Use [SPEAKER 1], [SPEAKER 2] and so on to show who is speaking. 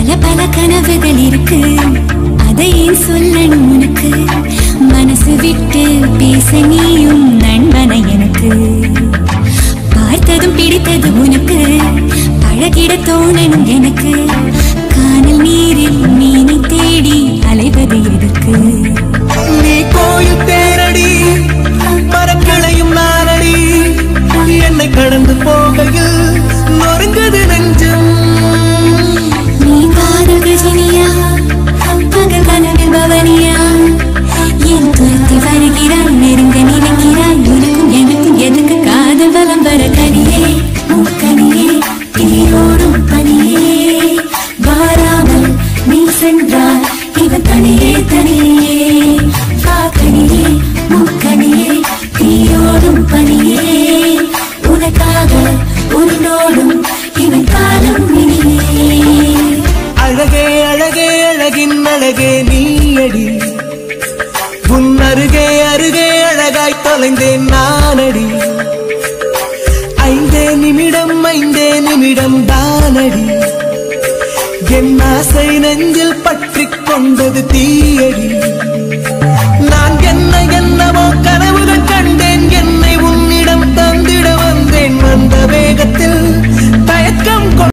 [SPEAKER 1] பல பல கனவுகள் இருக்கு அதை ஏன் சொல்லணும் உனக்கு மனசு விட்டு பேச நீயும் நண்பனை எனக்கு பார்த்ததும் பிடித்தது உனக்கு பழகிட தோணணும் எனக்கு கானல் நீரில் மீனை தேடி அலைவது எதற்கு
[SPEAKER 2] நீ கோயில் தேரடி மரக்களையும் நாரடி என்னை கடந்து போகையில் நொறுங்குது நெஞ்சம்
[SPEAKER 1] நீ காதல் கஜினியா பகல் கனவில் பவனியா என் துரத்தி வருகிறாய் நெருங்க நினைக்கிறாய் உனக்கும் எனக்கும் எதுக்கு காதல் வலம் வர கனியே மூக்கனியே தீரோடும் பனியே வாராமல் நீ சென்றால் இவன் தனியே தனியே வாக்கனியே மூக்கனியே தீரோடும் பனியே உனக்காக உன்னோடும் இவன் காலம் இனியே
[SPEAKER 2] அழகே அழகே அழகின் அழகே நீயடி உன் அருகே அருகே அழகாய் தொலைந்தேன் நானடி ஐந்தே நிமிடம் ஐந்தே நிமிடம் தானடி என் ஆசை நெஞ்சில் பற்றிக் கொண்டது தீயடி நான் என்ன